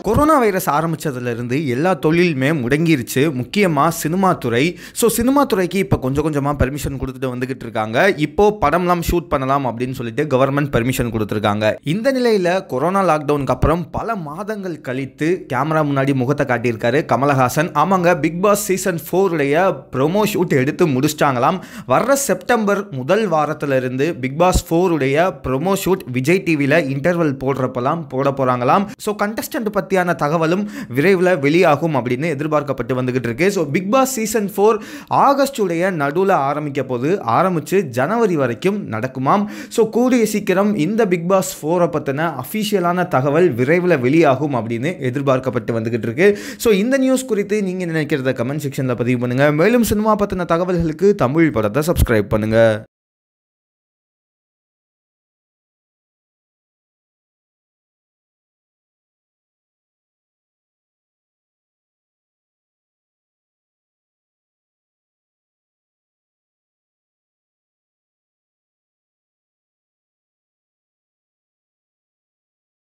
corona virus ஆரம்பித்ததுலேருந்து எல்லா தொழிலுமே முடங்கிருச்சு முக்கியமாக cinema துறை ஸோ சினிமா துறைக்கு இப்போ கொஞ்சம் கொஞ்சமாக பெர்மிஷன் கொடுத்துட்டு வந்துக்கிட்டு இருக்காங்க இப்போ படம்லாம் ஷூட் பண்ணலாம் அப்படின்னு சொல்லிட்டு கவர்மெண்ட் பெர்மிஷன் கொடுத்துருக்காங்க இந்த நிலையில் கொரோனா லாக்டவுனுக்கு அப்புறம் பல மாதங்கள் கழித்து கேமரா முன்னாடி முகத்தை காட்டியிருக்காரு கமலஹாசன் ஆமாங்க பிக் பாஸ் சீசன் ஃபோருடைய ப்ரொமோ ஷூட் எடுத்து முடிச்சிட்டாங்களாம் வர்ற செப்டம்பர் முதல் வாரத்திலிருந்து பிக் பாஸ் ஃபோருடைய ப்ரொமோ ஷூட் விஜய் டிவியில் இன்டர்வல் போடுறப்பெல்லாம் போட போகிறாங்களாம் ஸோ கண்டஸ்டன்ட் பற்றியான தகவலும் விரைவில் வெளியாகும் அப்படின்னு எதிர்பார்க்கப்பட்டு வந்துகிட்டு இருக்கு so Bigg Boss season four ஆகஸ்டுடைய நடுவில் ஆரம்பிக்க போது ஆரம்பித்து ஜனவரி வரைக்கும் நடக்குமாம் ஸோ கூடிய சீக்கிரம் இந்த பிக் பாஸ் ஃபோரை பற்றின அஃபிஷியலான தகவல் விரைவில் வெளியாகும் அப்படின்னு எதிர்பார்க்கப்பட்டு வந்துகிட்டு இருக்கு ஸோ இந்த நியூஸ் குறித்து நீங்கள் நினைக்கிறத கமெண்ட் செக்ஷனில் பதிவு பண்ணுங்கள் மேலும் சினிமா பற்றின தகவல்களுக்கு தமிழ் படத்தை சப்ஸ்கிரைப் பண்ணுங்கள்